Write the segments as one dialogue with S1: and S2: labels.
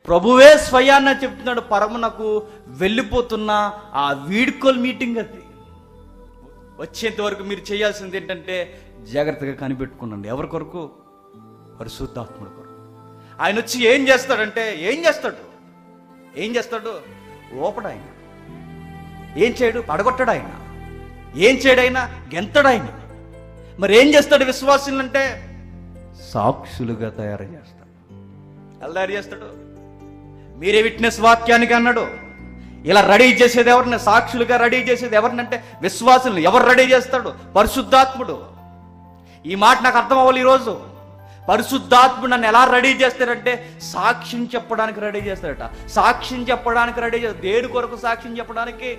S1: ప్రభువే స్వయాన్న చెప్తున్నాడు పరమునకు వెళ్ళిపోతున్న ఆ వీడ్కోల్ మీటింగ్ అది వచ్చేంత వరకు మీరు చేయాల్సింది ఏంటంటే జాగ్రత్తగా కనిపెట్టుకునండి ఎవరి కొరకు పరిశుద్ధాత్ముడి కొరకు ఆయన వచ్చి ఏం చేస్తాడంటే ఏం చేస్తాడు ఏం చేస్తాడు ఓపడు ఆయన ఏం చేయడు పడగొట్టడు ఆయన ఏం చేయడు ఆయన గెంతడు ఆయన మరి ఏం చేస్తాడు విశ్వాసులంటే సాక్షులుగా తయారు చేస్తాడు ఎలా తయారు చేస్తాడు మీరే విట్నెస్ వాక్యానికి అన్నాడు ఇలా రెడీ చేసేది ఎవరిని సాక్షులుగా రెడీ చేసేది ఎవరినంటే విశ్వాసులను ఎవరు రెడీ చేస్తాడు పరిశుద్ధాత్ముడు ఈ మాట నాకు అర్థం అవ్వాలి ఈరోజు పరిశుద్ధాత్ముడు నన్ను ఎలా రెడీ చేస్తాడంటే సాక్ష్యం చెప్పడానికి రెడీ చేస్తాడట సాక్ష్యం చెప్పడానికి రెడీ చేస్తాడు దేని కొరకు సాక్ష్యం చెప్పడానికి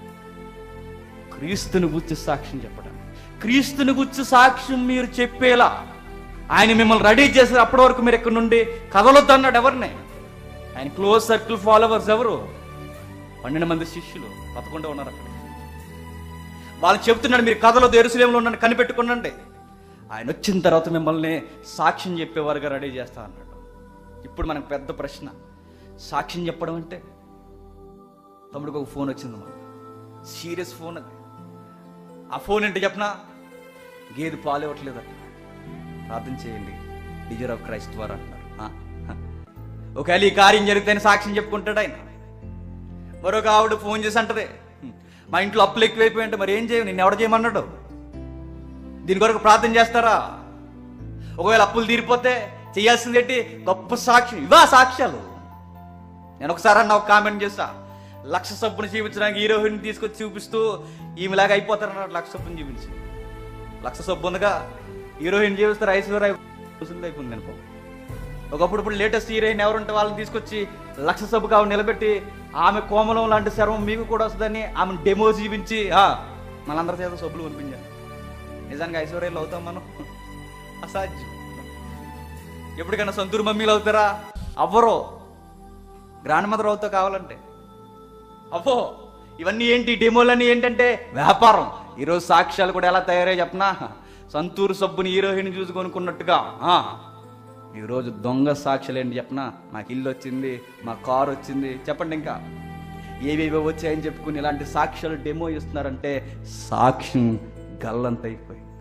S1: క్రీస్తుని గుర్చి సాక్ష్యం చెప్పడానికి క్రీస్తుని గుర్చి సాక్ష్యం మీరు చెప్పేలా ఆయన మిమ్మల్ని రెడీ చేశారు అప్పటి వరకు మీరు ఇక్కడ నుండి కదలొద్దు అన్నాడు ఎవరిని ఆయన క్లోజ్ సర్కిల్ ఫాలోవర్స్ ఎవరు పన్నెండు మంది శిష్యులు పదకొండు ఉన్నారు అక్కడ వాళ్ళు చెప్తున్నాడు మీరు కథలో ఎరుసలేంలో ఉన్నాను కనిపెట్టుకునండి ఆయన వచ్చిన తర్వాత మిమ్మల్ని సాక్ష్యం చెప్పేవారుగా రెడీ చేస్తా అన్నాడు ఇప్పుడు మనకు పెద్ద ప్రశ్న సాక్ష్యం చెప్పడం అంటే తమ్ముడికి ఒక ఫోన్ వచ్చింది మాట సీరియస్ ఫోన్ అది ఆ ఫోన్ ఏంటి చెప్పనా గేదె పాలు ఇవ్వట్లేదు అట్లా ప్రార్థన చేయండి డిజర్ ఆఫ్ క్రైస్ట్ వారు అంటున్నారు ఆ, ఆ. ఒకవేళ ఈ కార్యం జరిగితే సాక్ష్యం చెప్పుకుంటాడు ఆయన మరొక ఆవిడ ఫోన్ చేసి అంటది మా ఇంట్లో అప్పులు ఎక్కువైపోయి అంటే మరి ఏం చేయవు నిన్ను ఎవడ చేయమన్నాడు దీని కొరకు ప్రార్థన చేస్తారా ఒకవేళ అప్పులు తీరిపోతే చేయాల్సింది ఏంటి గొప్ప సాక్ష్యం ఇవా సాక్ష్యాలు నేను ఒకసారి అన్న ఒక కామెంట్ చేస్తా లక్ష సబ్బును చూపించడానికి హీరోయిన్ తీసుకొచ్చి చూపిస్తూ ఈమెలాగా అయిపోతారన్నారు లక్ష సబ్బుని చూపించి లక్ష సబ్బు ఉందిగా హీరోయిన్ చూపిస్తారు ఐశ్వర్య ముసలిది అయిపోయింది అనుకో ఒకప్పుడు ఇప్పుడు లేటెస్ట్ హీరోయిన్ ఎవరుంటే వాళ్ళని తీసుకొచ్చి లక్ష సబ్బు కావు నిలబెట్టి ఆమె కోమలం లాంటి శర్మం మీకు కూడా వస్తుందని ఆమెను డెమో చూపించి ఆ, మనందరి చేత సబ్బులు కొనిపించారు నిజానికి ఐశ్వర్యాలు అవుతాం మనం అసాధ్యం ఎప్పటికైనా సొంతూరు మమ్మీలు అవుతారా అవ్వరు గ్రాండ్ మదర్ అవుతావు కావాలంటే అవ్వో ఇవన్నీ ఏంటి డెమోలన్నీ ఏంటంటే వ్యాపారం ఈరోజు సాక్ష్యాలు కూడా ఎలా తయారై చెప్పనా సంతూరు సబ్బుని హీరోయిన్ చూసి కొనుక్కున్నట్టుగా ఆ. ఈరోజు దొంగ సాక్ష్యాలు ఏంటి చెప్పనా నాకు ఇల్లు వచ్చింది మా కారు వచ్చింది చెప్పండి ఇంకా ఏవేవో వచ్చాయని చెప్పుకుని ఇలాంటి సాక్ష్యాలు డెమో ఇస్తున్నారంటే సాక్ష్యం గల్లంత అయిపోయి